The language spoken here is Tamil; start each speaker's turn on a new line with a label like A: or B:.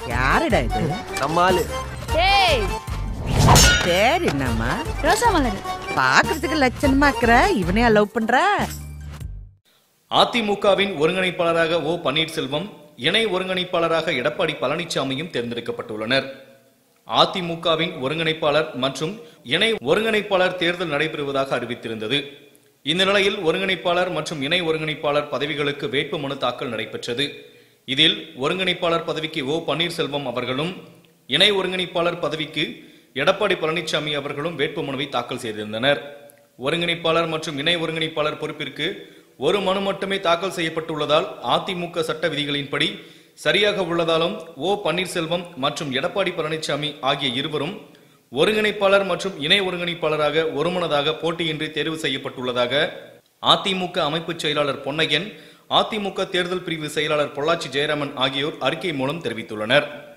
A: யாருடா இது
B: நம்ம ஆளு
C: ஏய்
A: சரி என்னம்மா
C: ரோசா மலர்
A: பாக்குறதுக்கு லட்சணமா இருக்கிற இவனே லவ் பண்ற
D: அதிமுகவின் ஒருங்கிணைப்பாளராக ஓ பன்னீர்செல்வம் இணை ஒருங்கிணைப்பாளராக எடப்பாடி பழனிசாமியும் தேர்ந்தெடுக்கப்பட்டுள்ளனர் அதிமுகவின் ஒருங்கிணைப்பாளர் மற்றும் இணை ஒருங்கிணைப்பாளர் தேர்தல் நடைபெறுவதாக அறிவித்திருந்தது இந்த நிலையில் ஒருங்கிணைப்பாளர் மற்றும் இணை ஒருங்கிணைப்பாளர் பதவிகளுக்கு வேட்புமனு தாக்கல் நடைபெற்றது இதில் ஒருங்கிணைப்பாளர் பதவிக்கு ஓ பன்னீர்செல்வம் அவர்களும் இணை ஒருங்கிணைப்பாளர் பதவிக்கு எடப்பாடி பழனிசாமி அவர்களும் வேட்புமனுவை தாக்கல் செய்திருந்தனர் ஒருங்கிணைப்பாளர் மற்றும் இணை ஒருங்கிணைப்பாளர் பொறுப்பிற்கு ஒரு மனு மட்டுமே தாக்கல் செய்யப்பட்டுள்ளதால் அதிமுக சட்ட விதிகளின்படி சரியாக உள்ளதாலும் ஓ பன்னீர்செல்வம் மற்றும் எடப்பாடி பழனிசாமி ஆகிய இருவரும் ஒருங்கிணைப்பாளர் மற்றும் இணை ஒருங்கிணைப்பாளராக ஒருமனதாக போட்டியின்றி தேர்வு செய்யப்பட்டுள்ளதாக அதிமுக அமைப்பு செயலாளர் பொன்னையன் அதிமுக தேர்தல் பிரிவு செயலாளர் பொள்ளாச்சி ஜெயராமன் ஆகியோர் அறிக்கை மூலம் தெரிவித்துள்ளனர்